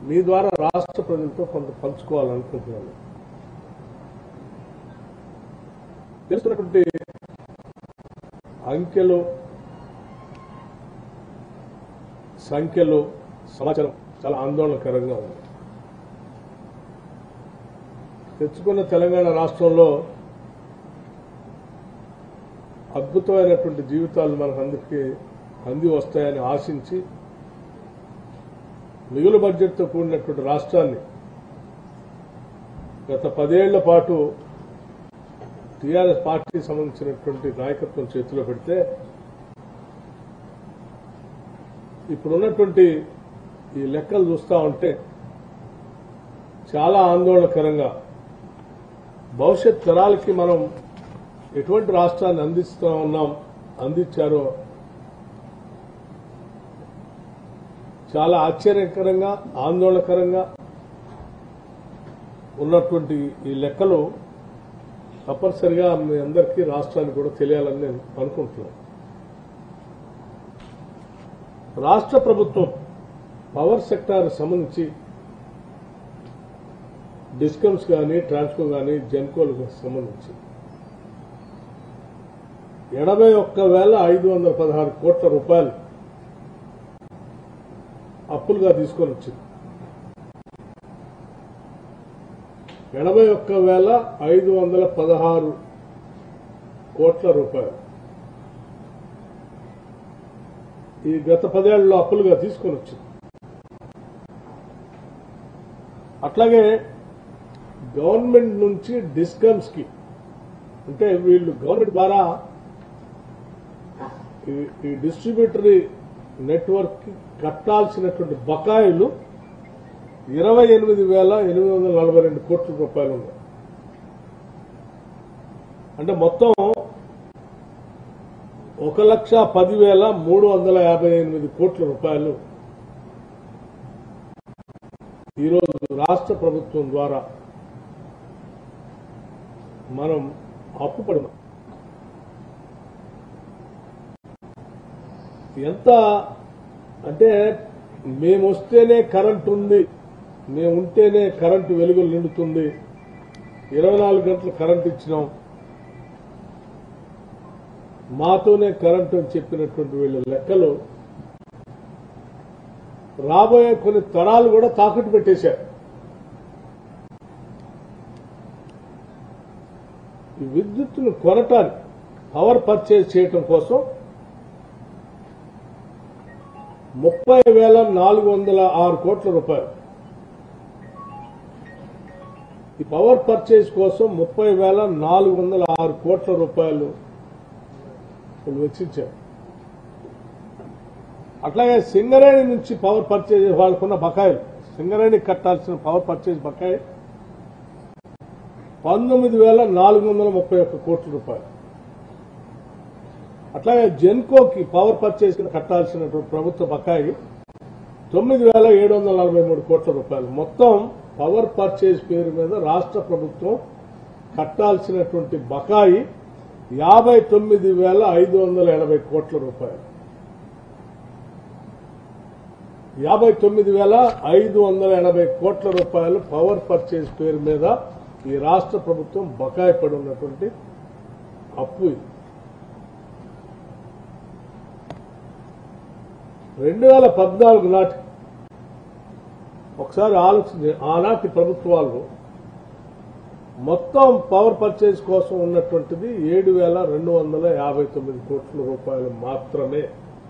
మీ ద్వారా రాష్ట్ర ప్రజలతో కొంత పంచుకోవాలనుకుంటున్నాను తెలుస్తున్నటువంటి అంకెలు సంఖ్యలు సమాచారం చాలా ఆందోళనకరంగా ఉంది తెచ్చుకున్న తెలంగాణ రాష్ట్రంలో అద్భుతమైనటువంటి జీవితాలు మనకు అందరికీ అంది వస్తాయని ఆశించి మిగులు బడ్జెట్తో కూడినటువంటి రాష్ట్రాన్ని గత పదేళ్ల పాటు టీఆర్ఎస్ పార్టీకి సంబంధించినటువంటి నాయకత్వం చేతిలో పెడితే ఇప్పుడున్నటువంటి ఈ లెక్కలు చూస్తా ఉంటే చాలా ఆందోళనకరంగా భవిష్యత్ తరాలకి మనం ఎటువంటి రాష్ట్రాన్ని అందిస్తూ ఉన్నాం అందించారో చాలా ఆశ్చర్యకరంగా ఆందోళనకరంగా ఉన్నటువంటి ఈ లెక్కలు తప్పనిసరిగా మీ అందరికీ రాష్ట్రానికి కూడా తెలియాలని నేను అనుకుంటున్నాను రాష్ట్ర ప్రభుత్వం పవర్ సెక్టార్ సంబంధించి డిస్కమ్స్ కానీ ట్రాన్స్కో కానీ జెన్కోలకు సంబంధించి ఎనభై ఒక్క వేల ఐదు వందల పదహారు కోట్ల రూపాయలు అప్పులుగా తీసుకొని వచ్చింది ఎనభై ఒక్క వేల ఐదు వందల పదహారు కోట్ల రూపాయలు ఈ గత పదేళ్లలో అప్పులుగా తీసుకొని వచ్చింది అట్లాగే గవర్నమెంట్ నుంచి డిస్కమ్స్ కి అంటే వీళ్ళు గవర్నమెంట్ ద్వారా ఈ- ఈ డిస్ట్రిబ్యూటరీ నెట్వర్క్ కి కట్టాల్సినటువంటి బకాయిలు ఇరవై ఎనిమిది వేల ఎనిమిది వందల నలభై రెండు కోట్ల రూపాయలు ఉన్నాయి అంటే మొత్తం ఒక లక్ష పదివేల మూడు వందల యాభై ఎనిమిది కోట్ల రూపాయలు ఈరోజు రాష్ట్ర ప్రభుత్వం ద్వారా మనం అప్పు పడినాం ఎంత అంటే మేము వస్తేనే కరెంట్ ఉంది మేము ఉంటేనే కరెంటు వెలుగులు నిండుతుంది ఇరవై నాలుగు గంటలు కరెంట్ ఇచ్చినాం మాతోనే కరెంట్ అని చెప్పినటువంటి వీళ్ళ లెక్కలు రాబోయే కొన్ని తరాలు కూడా తాకట్టు పెట్టేశారు ఈ విద్యుత్తును కొనటానికి పవర్ పర్చేజ్ చేయటం కోసం ముప్పై వేల నాలుగు వందల ఆరు కోట్ల రూపాయలు ఈ పవర్ పర్చేజ్ కోసం ముప్పై వేల నాలుగు వందల ఆరు కోట్ల రూపాయలు వీళ్ళు వెచ్చించారు అట్లాగే సింగరేణి నుంచి పవర్ పర్చేజ్ వాళ్ళకున్న బకాయిలు సింగరేణి కట్టాల్సిన పవర్ పర్చేజ్ బకాయి పంతొమ్మిది వేల నాలుగు వందల ముప్పై ఒక్క కోట్ల రూపాయలు అట్లాగే జెన్కోకి పవర్ పర్చేజ్ కింద కట్టాల్సినటువంటి ప్రభుత్వ బకాయి తొమ్మిది వేల ఏడు వందల నలభై మూడు కోట్ల రూపాయలు మొత్తం పవర్ పర్చేజ్ పేరు మీద రాష్ట్ర ప్రభుత్వం కట్టాల్సినటువంటి బకాయి యాభై తొమ్మిది వేల ఐదు వందల ఎనభై కోట్ల రూపాయలు యాభై తొమ్మిది వేల ఐదు వందల ఎనభై కోట్ల రూపాయలు పవర్ పర్చేజ్ పేరు మీద ఈ రాష్ట్ర ప్రభుత్వం బకాయి పడి ఉన్నటువంటి అప్పు ఇది రెండు వేల పద్నాలుగు నాటి ఒకసారి ఆలోచించి ఆనాటి ప్రభుత్వాలు మొత్తం పవర్ పర్చేజ్ కోసం ఉన్నటువంటిది ఏడు వేల రెండు వందల యాభై తొమ్మిది కోట్ల రూపాయలు మాత్రమే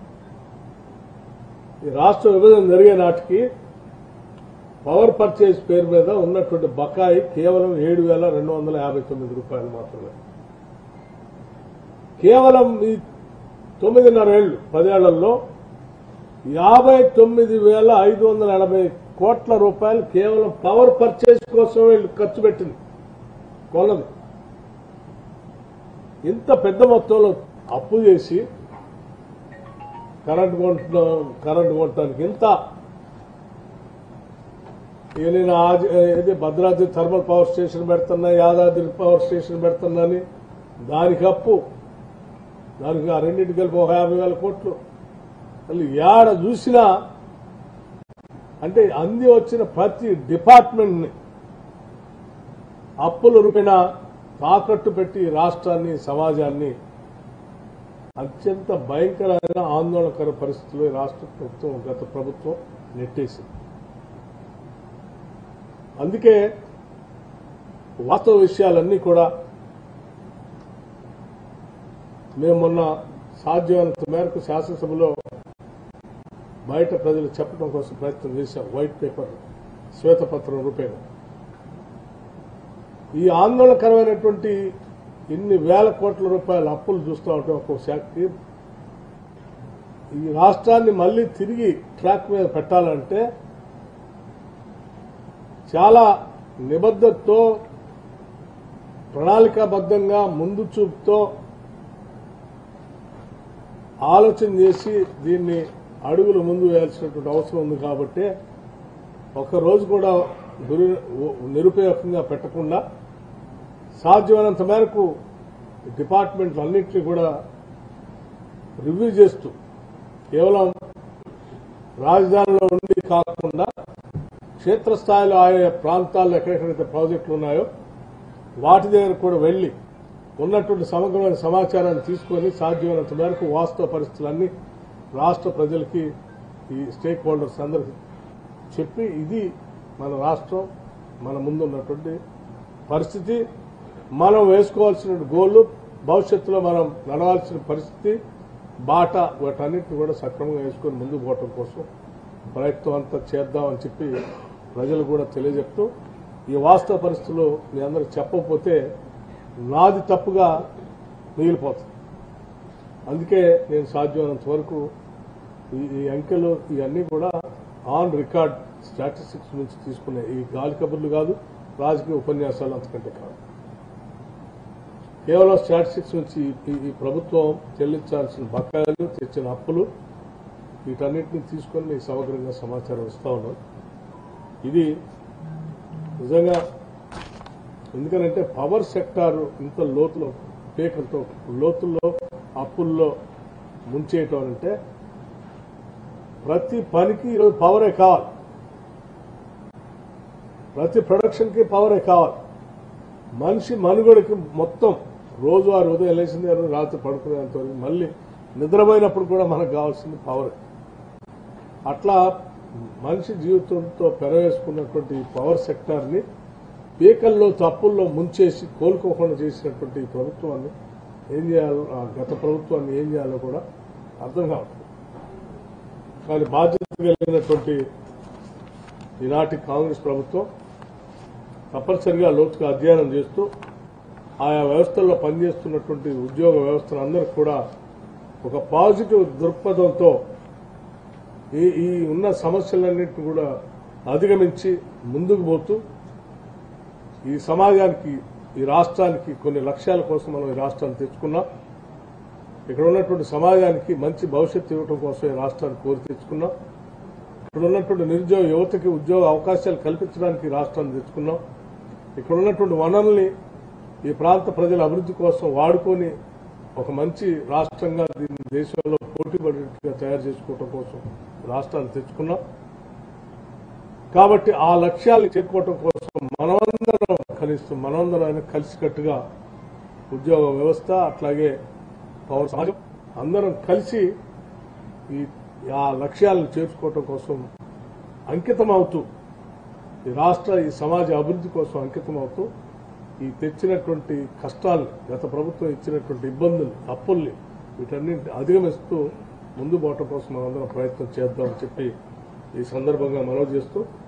ఈ రాష్ట్ర విభజన జరిగే నాటికి పవర్ పర్చేజ్ పేరు మీద ఉన్నటువంటి బకాయి కేవలం ఏడు వేల రెండు వందల యాభై తొమ్మిది రూపాయలు మాత్రమే కేవలం ఈ తొమ్మిదిన్నర ఏళ్లు పదేళ్లలో యాభై తొమ్మిది వేల ఐదు వందల ఎనభై కోట్ల రూపాయలు కేవలం పవర్ పర్చేజ్ కోసం వీళ్ళు ఖర్చు పెట్టింది కొన్నది ఇంత పెద్ద మొత్తంలో అప్పు చేసి కరెంట్ కొంటున్నాం కరెంట్ కొనడానికి ఇంత ఇక నేను ఆజ- ఇది భద్రాద్రి థర్మల్ పవర్ స్టేషన్ పెడుతున్నా యాదాద్రి పవర్ స్టేషన్ పెడుతున్నా అని దానికి అప్పు దానికి ఆ రెండింటి కలిపి ఒక యాభై వేల కోట్లు మళ్ళీ ఏడ చూసినా అంటే అంది వచ్చిన ప్రతి డిపార్ట్మెంట్ని అప్పుల రూపేణ తాకట్టు పెట్టి ఈ రాష్ట్రాన్ని సమాజాన్ని అత్యంత భయంకరమైన ఆందోళనకర పరిస్థితుల్లో ఈ రాష్ట్ర ప్రభుత్వం గత ప్రభుత్వం నెట్టేసింది అందుకే వాస్తవ విషయాలన్నీ కూడా మేము మొన్న సాధ్యమైనంత మేరకు శాసనసభలో బయట ప్రజలు చెప్పడం కోసం ప్రయత్నం చేశాం వైట్ పేపర్ శ్వేతపత్రం రూపేణ ఈ ఆందోళనకరమైనటువంటి ఇన్ని వేల కోట్ల రూపాయల అప్పులు చూస్తూ ఉంటే ఒక్కొక్క శాఖకి ఈ రాష్ట్రాన్ని మళ్ళీ తిరిగి ట్రాక్ మీద పెట్టాలంటే చాలా నిబద్ధతతో ప్రణాళికాబద్ధంగా ముందు చూపుతో ఆలోచన చేసి దీన్ని అడుగులు ముందు వేయాల్సినటువంటి అవసరం ఉంది కాబట్టి ఒక రోజు కూడా దురు నిరుపయోగంగా పెట్టకుండా సాధ్యమైనంత మేరకు డిపార్ట్మెంట్లు అన్నింటినీ కూడా రివ్యూ చేస్తూ కేవలం రాజధానిలో ఉండి కాకుండా క్షేత్రస్థాయిలో ఆయా ప్రాంతాల్లో ఎక్కడెక్కడైతే ప్రాజెక్టులు ఉన్నాయో వాటి దగ్గర కూడా వెళ్లి ఉన్నటువంటి సమగ్రమైన సమాచారాన్ని తీసుకొని సాధ్యమైనంత మేరకు వాస్తవ పరిస్థితులన్నీ రాష్ట్ర ప్రజలకి ఈ స్టేక్ హోల్డర్స్ అందరికి చెప్పి ఇది మన రాష్ట్రం మన ముందున్నటువంటి పరిస్థితి మనం వేసుకోవాల్సిన గోళ్లు భవిష్యత్తులో మనం నడవాల్సిన పరిస్థితి బాట వాటన్నిటిని కూడా సక్రమంగా వేసుకొని ముందుకు పోవటం కోసం ప్రయత్నం అంతా చేద్దామని చెప్పి ప్రజలు కూడా తెలియజెప్తూ ఈ వాస్తవ పరిస్థితులు మీ అందరికి చెప్పకపోతే నాది తప్పుగా మిగిలిపోతుంది అందుకే నేను సాధ్యమైనంత వరకు ఈ ఈ అంకెలు ఇవన్నీ కూడా ఆన్ రికార్డ్ స్టాటిస్టిక్స్ నుంచి తీసుకునే ఈ గాలి కబుర్లు కాదు రాజకీయ ఉపన్యాసాలు అంతకంటే కాదు కేవలం స్టాటిస్టిక్స్ నుంచి ఈ- ఈ ప్రభుత్వం చెల్లించాల్సిన బకాయిలు తెచ్చిన అప్పులు వీటన్నిటిని తీసుకొని మీకు సమగ్రంగా సమాచారం ఇస్తా ఉన్నాం ఇది నిజంగా ఎందుకనంటే పవర్ సెక్టార్ ఇంత లోతులో పేకలతో లోతుల్లో అప్పుల్లో ముంచేయటం అంటే ప్రతి పనికి ఈరోజు పవరే కావాలి ప్రతి ప్రొడక్షన్కి పవరే కావాలి మనిషి మనుగడకి మొత్తం రోజువారి ఉదయం లేచింది రాత్రి పడుకునేంత వరకు మళ్ళీ నిద్రపోయినప్పుడు కూడా మనకు కావాల్సింది పవర్ అట్లా మనిషి జీవితంతో పెరవేసుకున్నటువంటి ఈ పవర్ సెక్టార్ని పీకల్లో తప్పుల్లో ముంచేసి కోలుకోకుండా చేసినటువంటి ఈ ప్రభుత్వాన్ని ఏం చేయాలో ఆ గత ప్రభుత్వాన్ని ఏం చేయాలో కూడా అర్థం కావట్లేదు కానీ బాధ్యత కలిగినటువంటి ఈనాటి కాంగ్రెస్ ప్రభుత్వం తప్పనిసరిగా లోతుగా అధ్యయనం చేస్తూ ఆయా వ్యవస్థల్లో పనిచేస్తున్నటువంటి ఉద్యోగ వ్యవస్థను అందరికి కూడా ఒక పాజిటివ్ దృక్పథంతో ఈ ఈ ఉన్న సమస్యలన్నింటినీ కూడా అధిగమించి ముందుకు పోతూ ఈ సమాజానికి ఈ రాష్ట్రానికి కొన్ని లక్ష్యాల కోసం మనం ఈ రాష్ట్రాన్ని తెచ్చుకున్నాం ఇక్కడ ఉన్నటువంటి సమాజానికి మంచి భవిష్యత్తు ఇవ్వడం కోసం ఈ రాష్ట్రాన్ని కోరి తెచ్చుకున్నాం ఇక్కడ ఉన్నటువంటి నిరుద్యోగ యువతకి ఉద్యోగ అవకాశాలు కల్పించడానికి ఈ రాష్ట్రాన్ని తెచ్చుకున్నాం ఇక్కడ ఉన్నటువంటి వనరుల్ని ఈ ప్రాంత ప్రజల అభివృద్ధి కోసం వాడుకొని ఒక మంచి రాష్ట్రంగా దీన్ని దేశంలో పోటీపడేట్టుగా తయారు చేసుకోవడం కోసం రాష్ట్రాన్ని తెచ్చుకున్నాం కాబట్టి ఆ లక్ష్యాలు చేరుకోవటం కోసం మనమందరం కనీసం మనమందరం ఆయన కలిసికట్టుగా ఉద్యోగ వ్యవస్థ అట్లాగే పౌర సమాజం అందరం కలిసి ఈ ఆ లక్ష్యాలను చేర్చుకోవటం కోసం అంకితం అవుతూ ఈ రాష్ట్ర ఈ సమాజ అభివృద్ధి కోసం అంకితం అవుతూ ఈ తెచ్చినటువంటి కష్టాలు గత ప్రభుత్వం ఇచ్చినటువంటి ఇబ్బందులు అప్పుల్ని వీటన్నింటిని అధిగమిస్తూ ముందు పోవటం కోసం మనందరం ప్రయత్నం చేద్దామని చెప్పి ఈ సందర్భంగా మనవి చేస్తూ